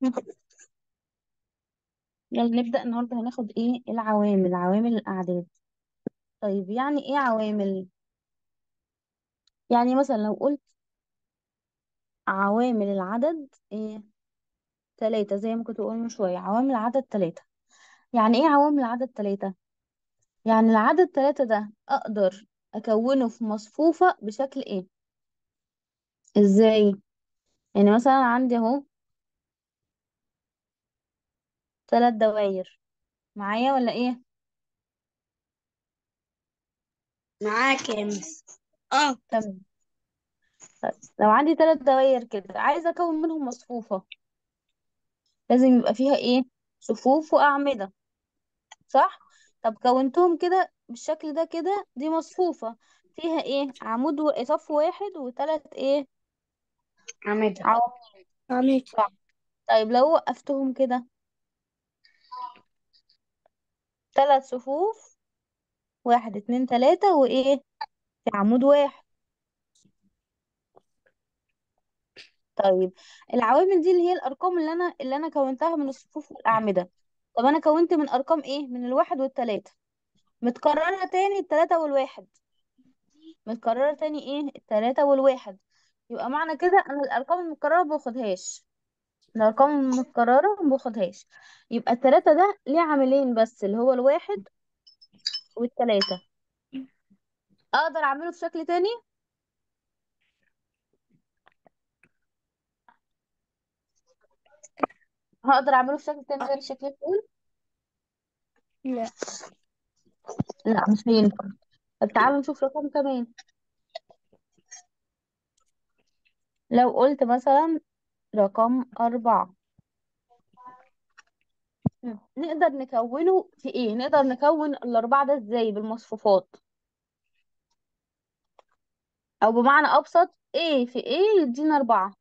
يلا نبدأ النهاردة هناخد ايه العوامل عوامل الأعداد طيب يعني ايه عوامل يعني مثلا لو قلت عوامل العدد ايه تلاتة زي ما كنت بقول من شوية عوامل العدد تلاتة يعني ايه عوامل العدد تلاتة يعني العدد تلاتة ده أقدر أكونه في مصفوفة بشكل ايه ازاي يعني مثلا عندي اهو تلات دواير معايا ولا ايه معاك يا مس اه تمام طيب لو عندي تلات دواير كده عايزة أكون منهم مصفوفة لازم يبقى فيها ايه صفوف وأعمدة صح طب كونتهم كده بالشكل ده كده دي مصفوفة فيها ايه عمود و- صف واحد وتلات ايه عماد عواميد عماد صح طيب لو وقفتهم كده تلات صفوف واحد اتنين تلاتة وايه في عمود واحد طيب العوامل دي اللي هي الارقام اللي انا اللي انا كونتها من الصفوف والاعمدة طب انا كونت من ارقام ايه من الواحد والتلاتة متكررة تاني التلاتة والواحد متكررة تاني ايه التلاتة والواحد يبقى معنى كده انا الارقام المتكررة باخدهاش الارقام المتكررة مباخدهاش يبقى التلاتة ده ليه عاملين بس اللي هو الواحد والتلاتة اقدر اعمله في شكل تاني هقدر اعمله في شكل تاني غير الشكل الاول لا لا مش هينفع طب تعالوا نشوف رقم كمان لو قلت مثلا رقم أربعة مم. نقدر نكونه في ايه نقدر نكون الأربعة ده ازاي بالمصفوفات او بمعنى ابسط ايه في ايه يدينا أربعة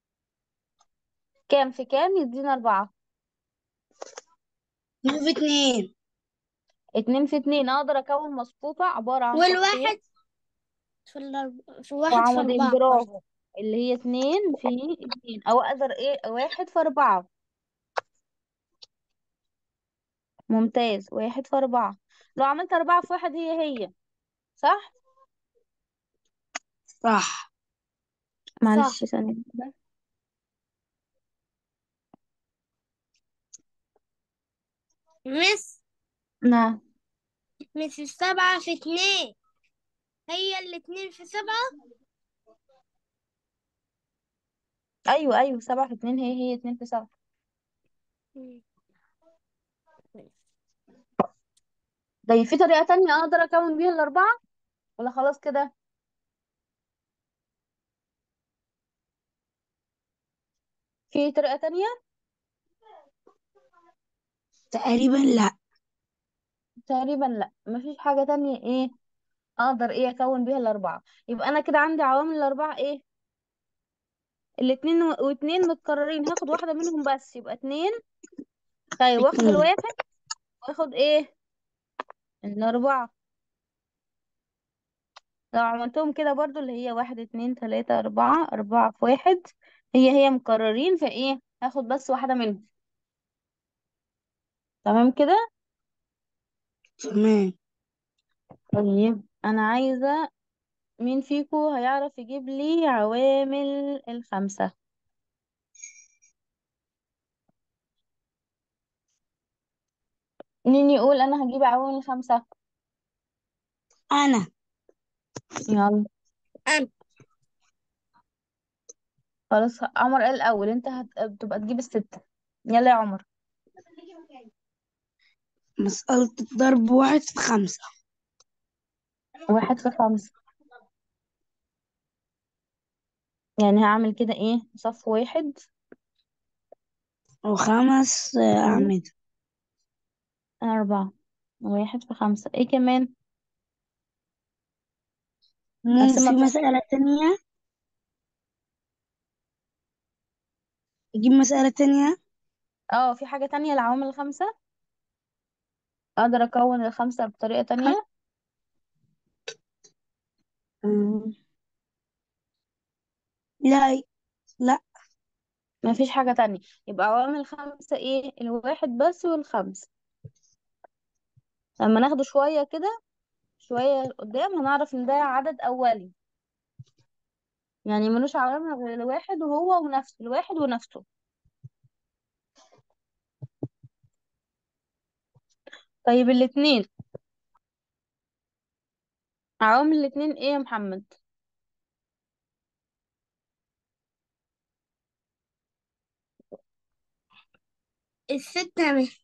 كام في كام يدينا أربعة في اتنين اتنين في اتنين اقدر اكون مصفوفة عبارة عن صفين والواحد في الأرب... في واحد في وعمودين أربعة برافو اللي هي اتنين في اتنين او اقدر ايه واحد في اربعة ممتاز واحد في اربعة لو عملت اربعة في واحد هي هي صح صح معلش صح ثانية كده. مس نعم مس السبعة في اتنين هي الاتنين في سبعة ايوه ايوه سبعة في اتنين هي هي اتنين في سبعة طيب في طريقة تانية اقدر اكون بيها الاربعة ولا خلاص كده في طريقة تانية تقريبا لا تقريبا لا مفيش حاجة تانية ايه اقدر ايه اكون بيها الاربعة يبقى انا كده عندي عوامل الاربعة ايه الاتنين و- واتنين متكررين هاخد واحدة منهم بس يبقى اتنين طيب واخد اتنين الواحد واخد ايه الاربعة لو عملتهم كده برضو اللي هي واحد اتنين تلاتة اربعة اربعة في واحد هي هي مكررين فايه هاخد بس واحدة منهم تمام كده تمام طيب انا عايزة مين فيكو هيعرف يجيب لي عوامل الخمسة مين يقول انا هجيب عوامل الخمسة أنا يلا أنا خلاص عمر قال الاول انت هتبقى تجيب الستة يلا يا عمر مسألة الضرب واحد في خمسة واحد في خمسة يعني هعمل كده ايه صف واحد وخمس آه، اتنين، أعمدة أربعة واحد في خمسة ايه كمان مو اقسمها في بشكل مسألة تانية أجيب مسألة تانية اه في حاجة تانية العوامل الخمسة اقدر اكون الخمسة بطريقة تانية أمم، لا لا ما فيش حاجة تانية يبقى عوامل خمسة ايه الواحد بس والخمسة لما ناخده شوية كده شوية قدام هنعرف ان ده عدد أولي يعني ملوش عوامل غير الواحد وهو ونفسه الواحد ونفسه طيب الاتنين عوامل الاتنين ايه يا محمد الستة م-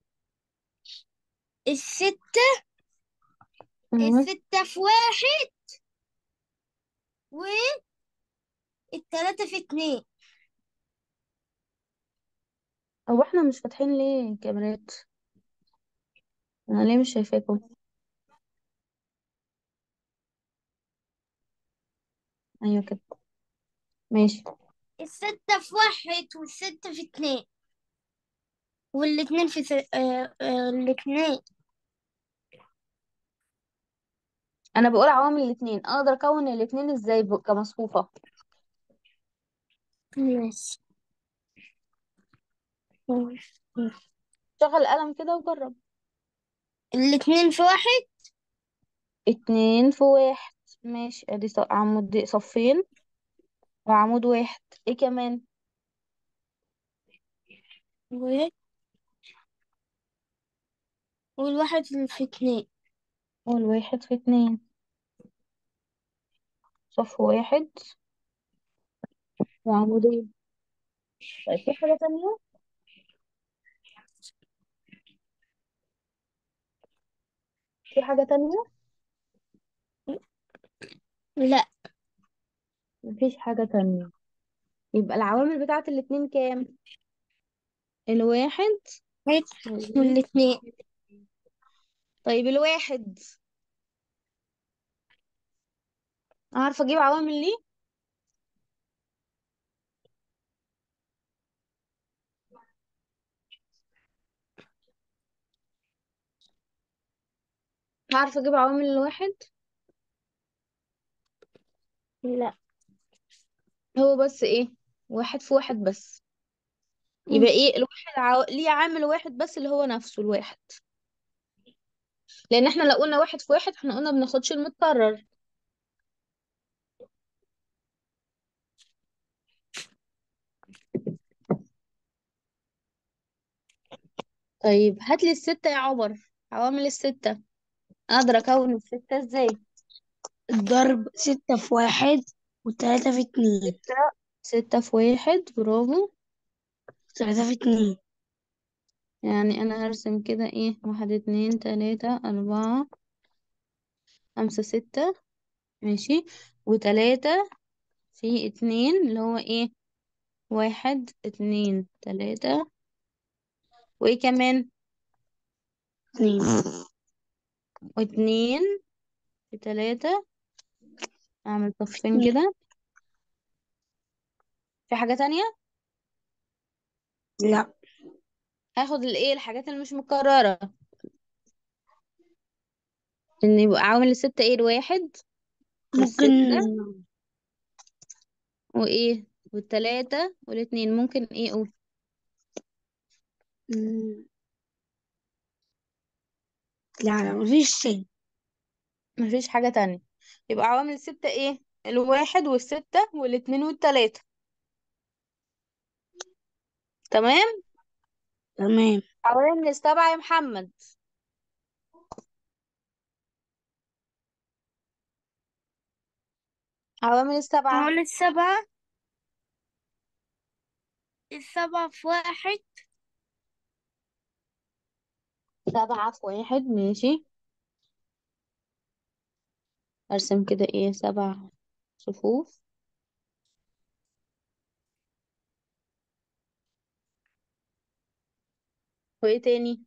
الستة مم. الستة في واحد والتلاتة في اتنين هو احنا مش فاتحين ليه الكاميرات انا ليه مش شايفاكم ايوه كده ماشي الستة في واحد والستة في اتنين والاتنين في س... آه... آه... الاتنين انا بقول عوامل الاتنين اقدر اكون الاتنين ازاي ب- كمصفوفة ماشي شغل القلم كده وجرب الاتنين في واحد اتنين في واحد ماشي ادي ص- عمود صفين وعمود واحد ايه كمان و... والواحد في اتنين والواحد في اتنين صف واحد وعمودين طيب في حاجة تانية في حاجة تانية لا مفيش حاجة تانية يبقى العوامل بتاعت الاتنين كام الواحد واحد وال- والاتنين طيب الواحد عارفة اجيب عوامل ليه عارفة اجيب عوامل الواحد لا هو بس ايه واحد في واحد بس يبقى ايه الواحد عو... ليه عامل واحد بس اللي هو نفسه الواحد لان احنا لو قلنا واحد في واحد احنا قلنا بناخدش المتكرر طيب هات لي الستة يا عمر عوامل الستة اقدر اكون الستة ازاي الضرب ستة في واحد وتلاتة في اتنين ستة ستة في واحد برافو تلاتة في اتنين يعني انا هرسم كده ايه واحد اتنين تلاتة اربعة خمسة ستة ماشي وتلاتة في اتنين اللي هو ايه واحد اتنين تلاتة وايه كمان اتنين واتنين في تلاتة اعمل صفين كده في حاجة تانية لا هاخد الايه الحاجات اللي مش مكررة ان يبقى عامل الستة ايه الواحد ممكن والستة وايه والتلاتة والاتنين ممكن ايه اقول مم، لا لا مفيش شيء مفيش حاجة تانية يبقى عوامل الستة ايه الواحد والستة والاتنين والتلاتة تمام تمام عوامل السبعة يا محمد عوامل السبعة حوالي السبعة السبعة في واحد سبعة في واحد ماشي ارسم كده ايه سبع صفوف وايه تاني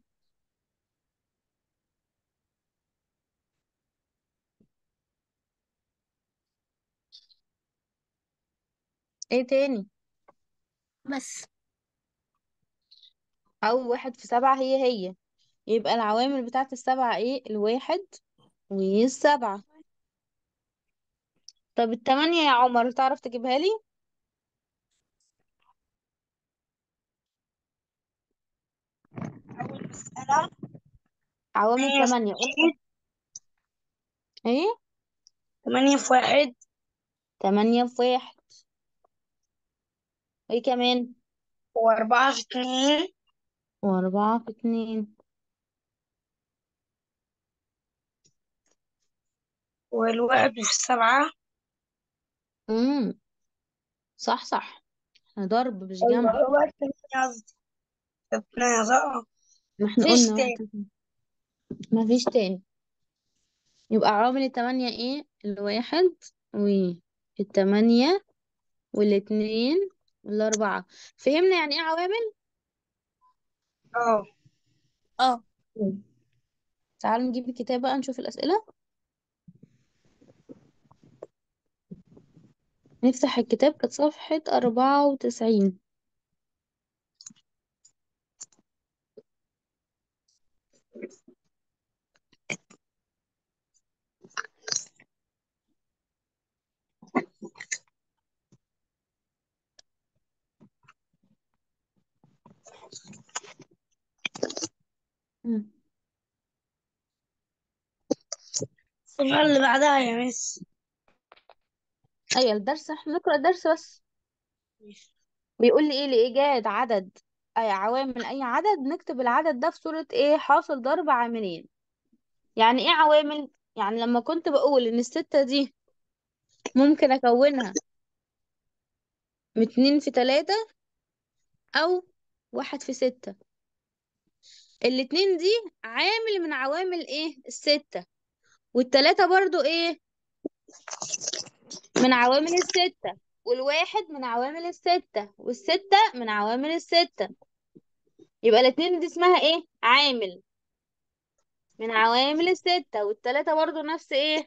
ايه تاني بس او واحد في سبعة هي هي يبقى العوامل بتاعت السبعة ايه الواحد والسبعة طب التمانية يا عمر تعرف تجيبها لي أنا عوامل تمانية في تمانية قول واحد ايه تمانية في واحد تمانية في واحد وايه كمان وأربعة في اتنين وأربعة في اتنين والواحد في سبعة امم صح صح احنا ضرب مش جمع والواحد في اتنين قصدي اتنين صح ما احنا مفيش قلنا تاني واحد ما فيش تاني يبقى عوامل التمانية ايه الواحد والتمانية والاتنين والأربعة فهمنا يعني ايه عوامل اه اه مم. تعالوا نجيب الكتاب بقى نشوف الأسئلة نفتح الكتاب كانت صفحة أربعة وتسعين مم. الصفحة اللي بعدها يا مس أيوة الدرس احنا نقرأ الدرس بس بيقول لي ايه لإيجاد عدد أي عوامل أي عدد نكتب العدد ده في صورة ايه حاصل ضرب عاملين يعني ايه عوامل يعني لما كنت بقول ان الستة دي ممكن اكونها من اتنين في تلاتة او واحد في ستة الاتنين دي عامل من عوامل ايه الستة والتلاتة برضو ايه من عوامل الستة والواحد من عوامل الستة والستة من عوامل الستة يبقى الاتنين دي اسمها ايه عامل من عوامل الستة والتلاتة برضو نفس ايه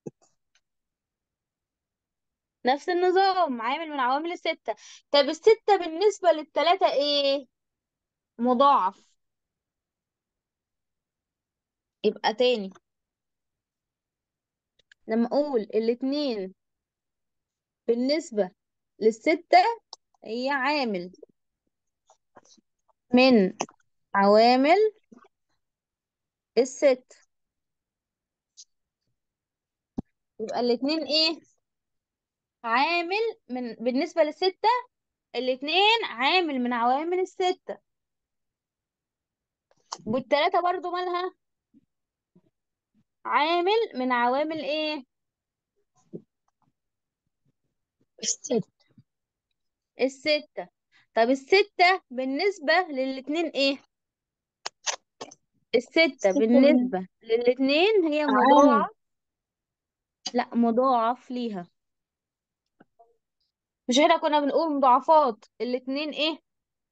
نفس النظام عامل من عوامل الستة طب الستة بالنسبة للتلاتة ايه مضاعف يبقى تاني لما اقول الاتنين بالنسبة للستة هي عامل من عوامل الست يبقى الاتنين ايه عامل من بالنسبة للستة الاتنين عامل من عوامل الستة والتلاتة برضو مالها عامل من عوامل ايه الست الستة طب الستة بالنسبة للاتنين ايه الستة الستة بالنسبة للاتنين هي عامل مضاعف لا مضاعف ليها مش احنا كنا بنقول مضاعفات الاتنين ايه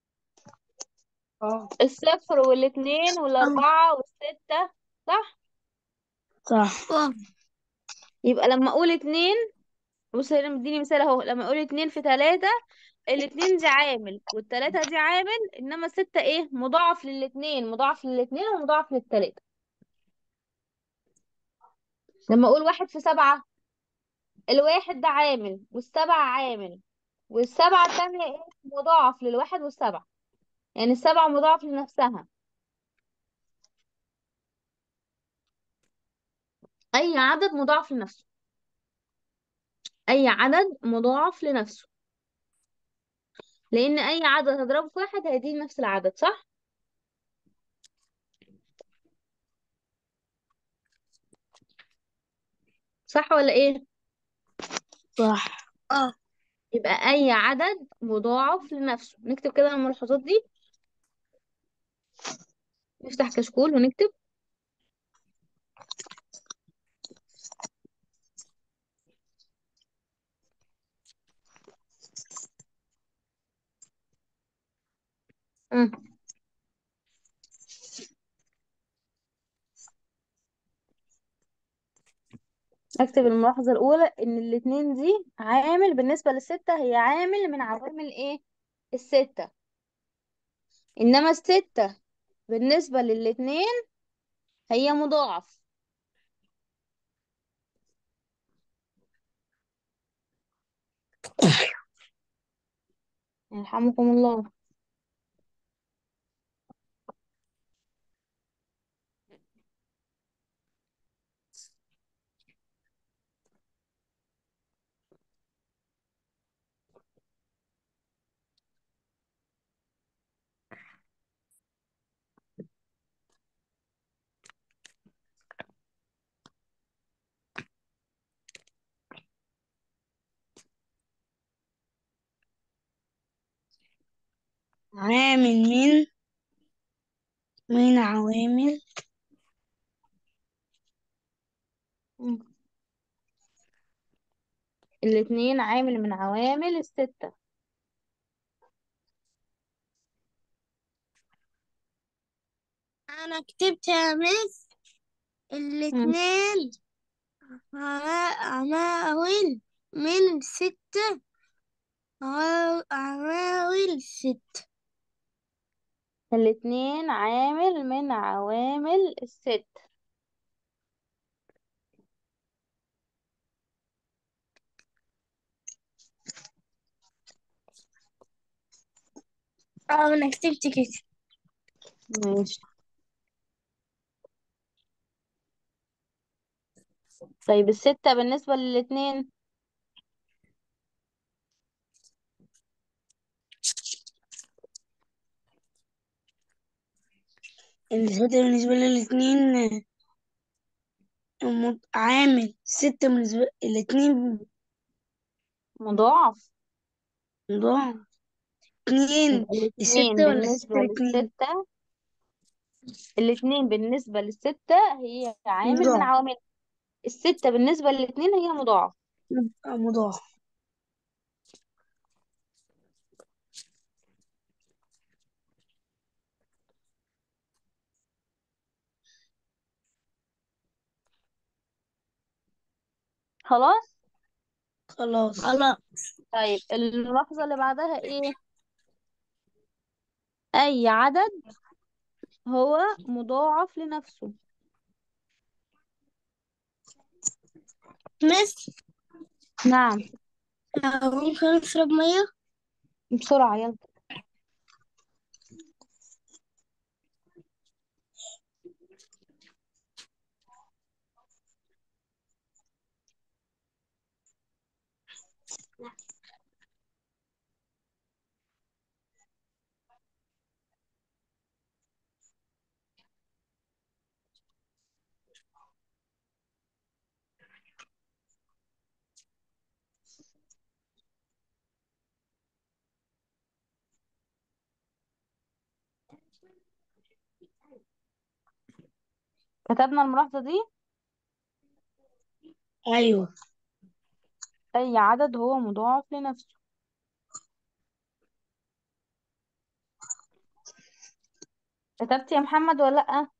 اه الصفر والاتنين والاربعة والستة صح صح اه يبقى لما اقول اتنين بص هنا مديني مثال اهو لما اقول اتنين في تلاتة الاتنين دي عامل والتلاتة دي عامل انما الستة ايه مضاعف للاتنين مضاعف للاتنين ومضاعف للتلاتة لما اقول واحد في سبعة الواحد ده عامل والسبعة عامل والسبعة التانية ايه مضاعف للواحد والسبعة يعني السبعة مضاعف لنفسها اي عدد مضاعف لنفسه اي عدد مضاعف لنفسه لان اي عدد هضربه في واحد هيديني نفس العدد صح صح ولا ايه صح اه يبقى اي عدد مضاعف لنفسه نكتب كده الملحوظات دي نفتح كشكول ونكتب مم. اكتب الملاحظة الأولى إن الاتنين دي عامل بالنسبة للستة هي عامل من عوامل ايه الستة إنما الستة بالنسبة للاتنين هي مضاعف يرحمكم الله عامل من من عوامل مم. الاتنين عامل من عوامل الستة انا كتبت يا مس مم. الاتنين عما- عماول من ستة عوا- عماول ستة الاتنين عامل من عوامل الستة اه انا كتبت كده ماشي طيب الستة بالنسبة للاتنين الستة بالنسبة للاتنين مض- عامل ستة بالنسبة الاتنين مضاعف مضاعف اتنين يبقى الاتنين الستة ولا ستة بالنسبة الاتنين للستة الاتنين بالنسبة للستة هي عامل من مضاعف عوامل الستة بالنسبة للاتنين هي مضاعف يبقى مضاعف خلاص خلاص خلاص طيب الملاحظة اللي بعدها ايه أي عدد هو مضاعف لنفسه مس نعم آه، ممكن اشرب مية بسرعة يلا كتبنا الملاحظة دي أيوة أي عدد هو مضاعف لنفسه كتبت يا محمد ولا لأ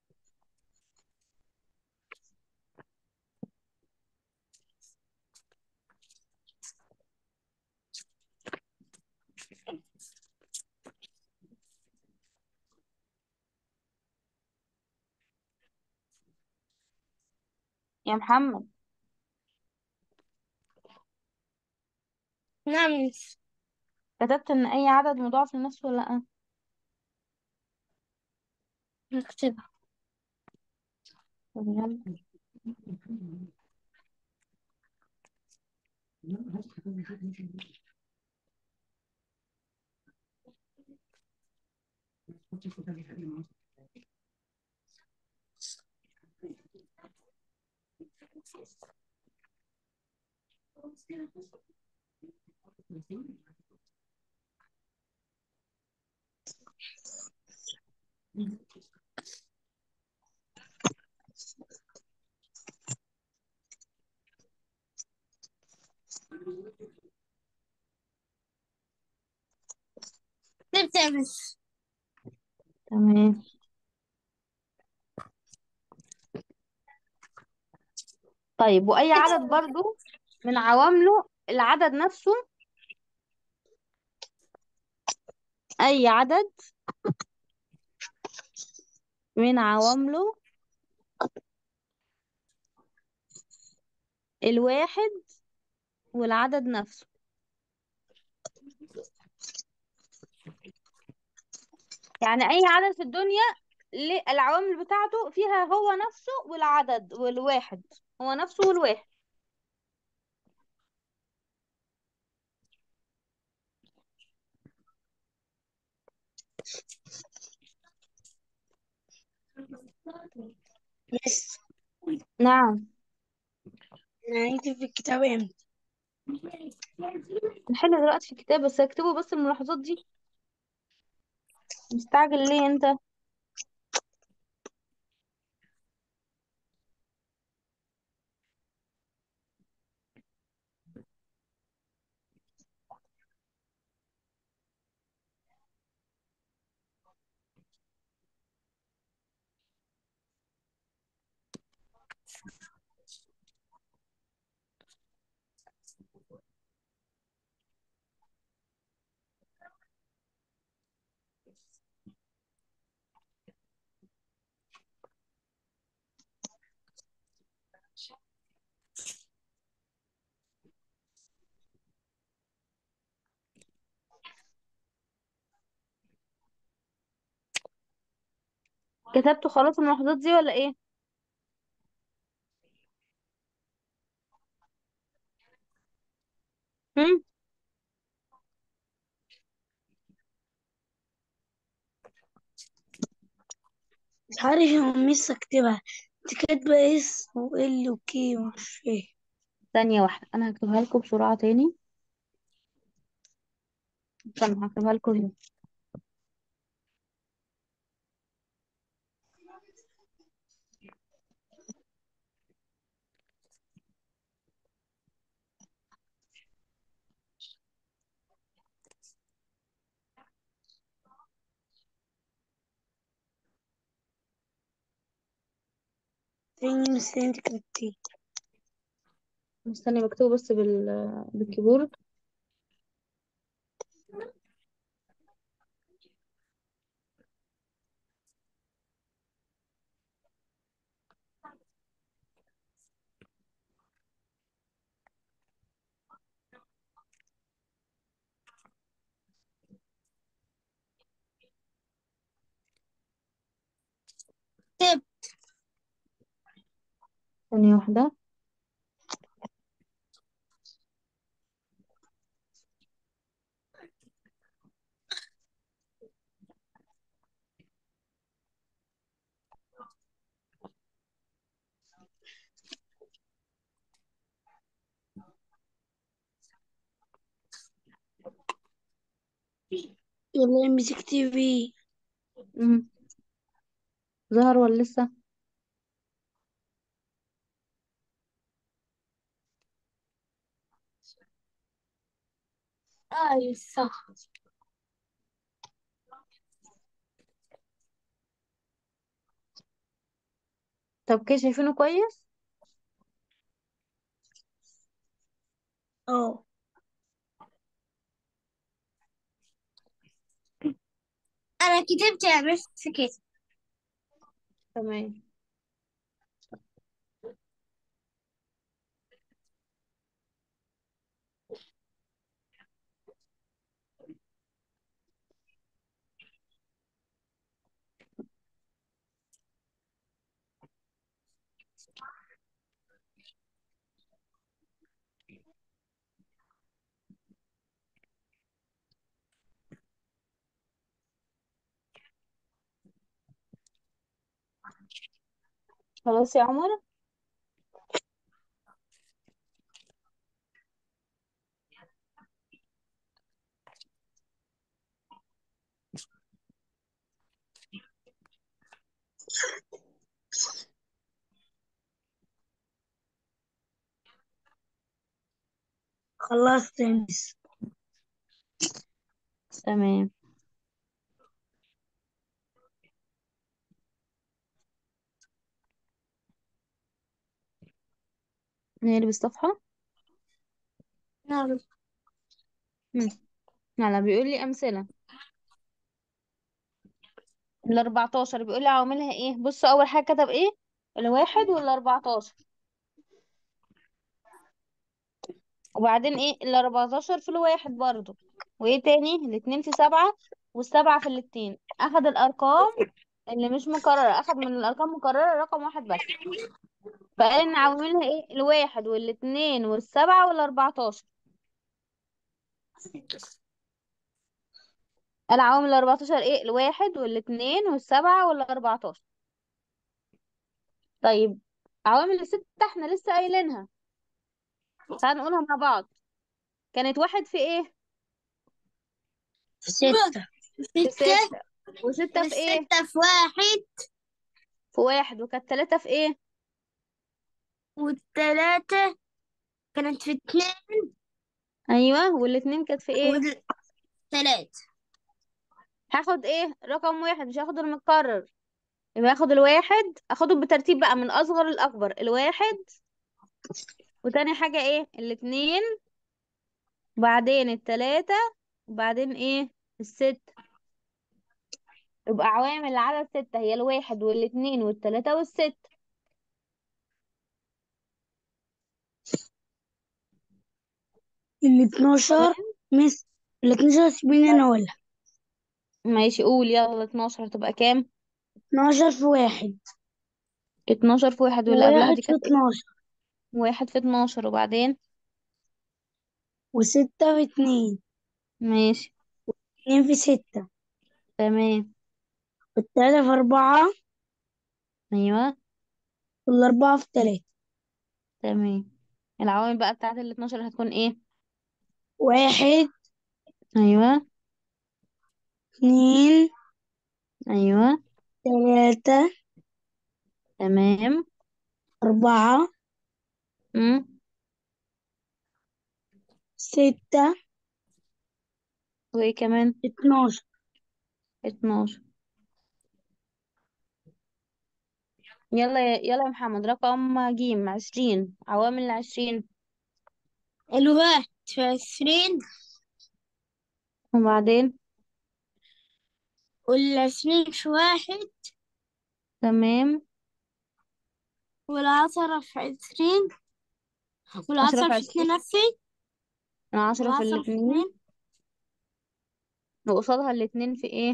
يا محمد نعم مس كتبت إن أي عدد مضاعف لنفسه ولا لأ نكتبها طب يلا كتبت يا مس تمام طيب وأي عدد برضو من عوامله العدد نفسه أي عدد من عوامله الواحد والعدد نفسه يعني أي عدد في الدنيا ليه- العوامل بتاعته فيها هو نفسه والعدد والواحد هو نفسه والواحد بس نعم أنا هنكتب في الكتاب امتى نحل دلوقتي في الكتاب بس هكتبه بس الملاحظات دي مستعجل ليه انت كتبتوا خلاص الملاحظات دي ولا ايه هم مش عارف يا ميس اكتبها انت كاتبة اس وال وكي ومش فاهم ثانية واحدة انا هكتبها لكم بسرعة تاني استنى هكتبها لكم هنا تاني مس انت كتبتيه استني بكتبه بس بال... بالكيبورد كتب ثانية واحدة يلا ام بي اكتبي مم. ظهر ولا لسه اي صح طب كده شايفينه كويس اه انا كتبت يا مس كده تمام خلاص يا عمر خلصت يا ميس تمام نقلب الصفحة نعم مم. يلا بيقول لي أمثلة ال 14 بيقول لي عواملها ايه بصوا أول حاجة كتب ايه الواحد وال 14 وبعدين ايه ال 14 في الواحد برضو وايه تاني الاتنين في سبعة والسبعة في الاتنين أخد الأرقام اللي مش مكررة أخد من الأرقام مكررة رقم واحد بس فقال إن عواملها ايه الواحد والاتنين والسبعة والأربعتاشر قال عوامل الأربعتاشر ايه الواحد والاتنين والسبعة والأربعتاشر طيب عوامل الستة احنا لسه قايلينها تعال نقولها مع بعض كانت واحد في ايه ستة في ستة ستة وستة في ايه والستة في واحد في واحد وكانت تلاتة في ايه والتلاتة كانت في اتنين ايوه والاتنين كانت في ايه والتلاتة هاخد ايه رقم واحد مش هاخد المتكرر يبقى هاخد الواحد اخده بالترتيب بقى من اصغر الاكبر الواحد وتاني حاجة ايه الاتنين وبعدين التلاتة وبعدين ايه الست يبقى عوامل العدد ستة هي الواحد والاتنين والتلاتة والست ال 12 مس ال 12 سيبيني انا ولا ماشي قول يلا اتناشر تبقى كام 12 في واحد اتناشر في واحد واللي قبلها وواحد دي في كانت ايه 12 واحد في اتناشر وبعدين وستة في اتنين ماشي اتنين في ستة تمام والتلاتة في أربعة ايوه والأربعة في تلاتة تمام العوامل بقى بتاعت ال 12 هتكون ايه واحد ايوه اتنين ايوه تلاتة تمام أربعة امم ستة وايه كمان اتناشر 12 يلا يا- يلا يا محمد رقم جيم عشرين عوامل العشرين الواحد في عشرين وبعدين والعشرين في واحد تمام والعشرة في عشرين عشرة والعشرة في في عشرين اتنين نفسي عشرة في والعشرة في الاتنين اتنين وقصادها الاتنين في ايه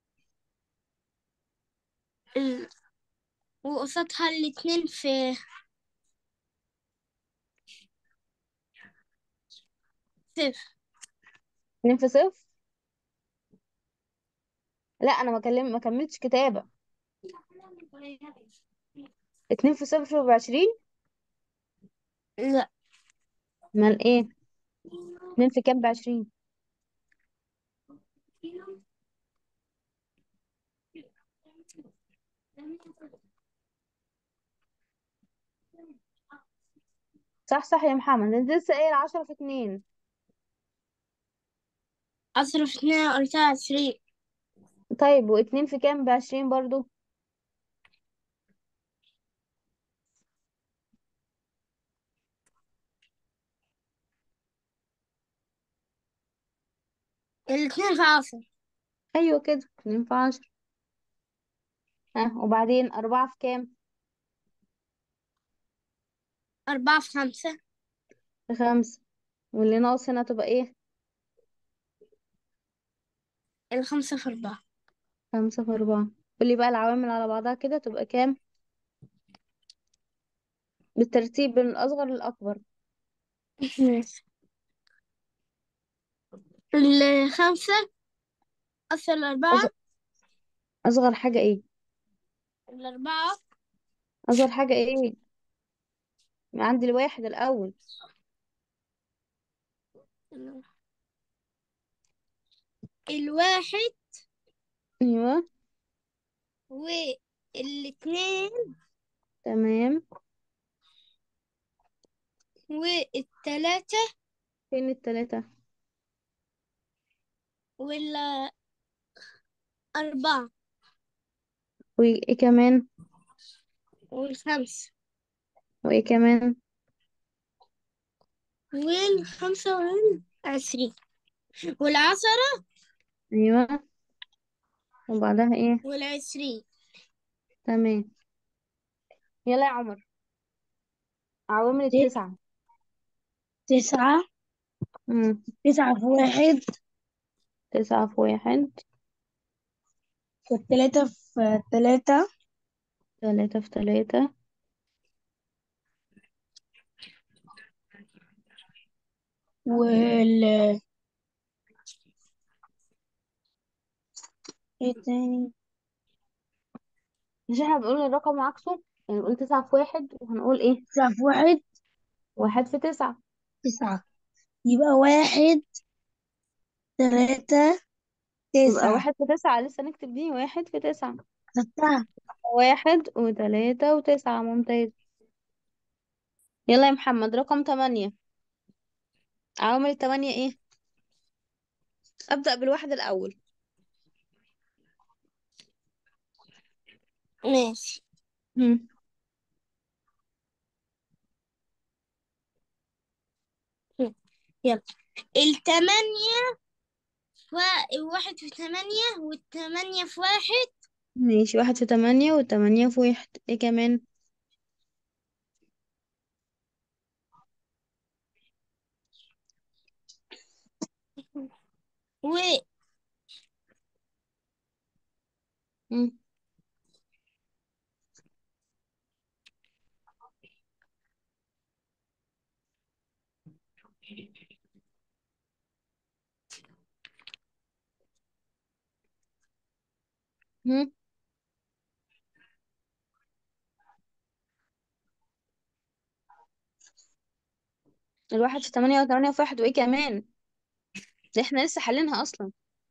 ال... وقصادها الاتنين في صفر اتنين في صفر لا انا ما كلم ما كملتش كتابة اتنين في صفر وبعشرين لا امال ايه اتنين في كام بعشرين صح صح يا محمد انت لسه قايل عشرة في اتنين عشرة في اتنين قلتها عشرين طيب واتنين في كام بعشرين برضو الاتنين في عشرة ايوه كده اتنين في عشرة ها وبعدين اربعة في كام أربعة في خمسة في خمسة واللي ناقص هنا تبقى ايه الخمسة في أربعة خمسة في أربعة قولي بقى العوامل على بعضها كده تبقى كام بالترتيب من الأصغر للأكبر الخمسة أصل الأربعة أصغر, أصغر حاجة ايه الأربعة أصغر حاجة ايه عندي الواحد الأول الواحد أيوة والاتنين تمام والتلاتة فين التلاتة والأربعة وايه كمان والخمسة وايه كمان والخمسة والعشرين والعشرة أيوة وبعدها ايه والعشرين تمام يلا يا عمر عوامل التسعة تسعة مم. تسعة في واحد تسعة في واحد والتلاتة في تلاتة تلاتة في تلاتة وال ايه تاني مش احنا بنقول الرقم وعكسه يعني نقول تسعة في واحد وهنقول ايه تسعة في واحد واحد في تسعة تسعة يبقى واحد تلاتة يبقى تسعة واحد في تسعة لسه نكتب دي واحد في تسعة ستة واحد وتلاتة وتسعة ممتاز يلا يا محمد رقم تمانية عوامل التمانية ايه أبدأ بالواحد الأول ماشي مم. يلا التمانية ف- واحد في تمانية والتمانية في واحد ماشي واحد في تمانية والتمانية في واحد ايه كمان و مم. مم. الواحد في تمانية وتمانية في واحد وايه كمان ده احنا لسه حلينها أصلا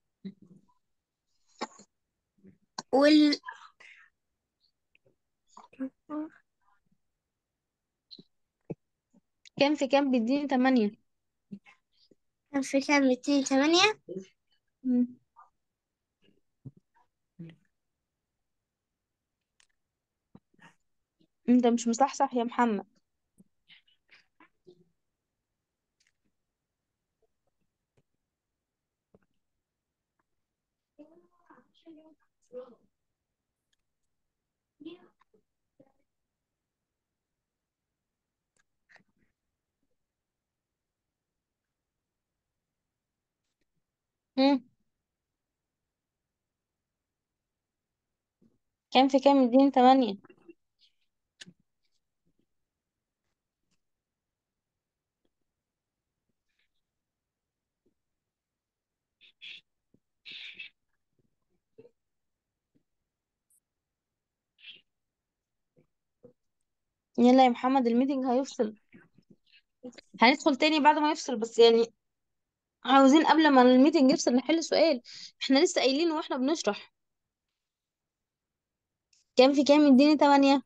وال كام في كام بيديني تمانية كان في كام اتنين تمانية مم. انت مش مصحصح يا محمد مم. كام في كام يديني تمانية يلا يا محمد الميتنج هيفصل هندخل تاني بعد ما يفصل بس يعني عاوزين قبل ما الميتنج يفصل نحل سؤال احنا لسه قايلين واحنا بنشرح كام في كام يديني تمانية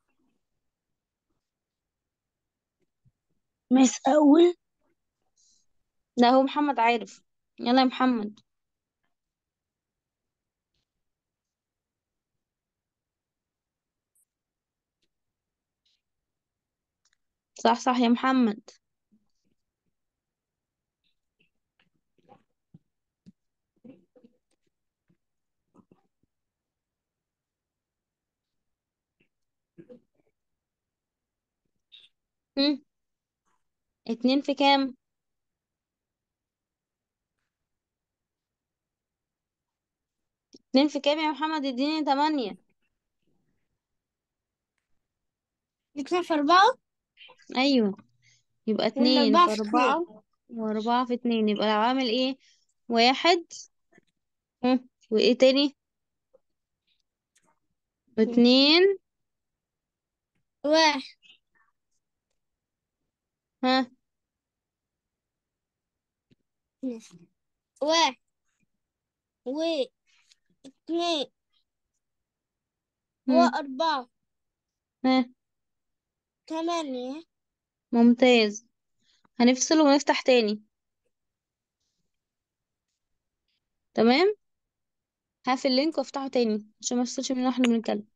مس أول لا هو محمد عارف يلا يا محمد صح صح يا محمد هم. اتنين في كام اتنين في كام يا محمد اديني تمانية اتنين في أربعة ايوه يبقى ولا اتنين أربعة في في اتنين اربعة واربعة في اتنين يبقى لو عامل ايه واحد هم. وايه تاني واتنين واحد ها واحد واثنين هم. وأربعة ها تمانية ممتاز هنفصل ونفتح تاني تمام هقفل اللينك وافتحه تاني عشان ما يفصلش من واحنا بنتكلم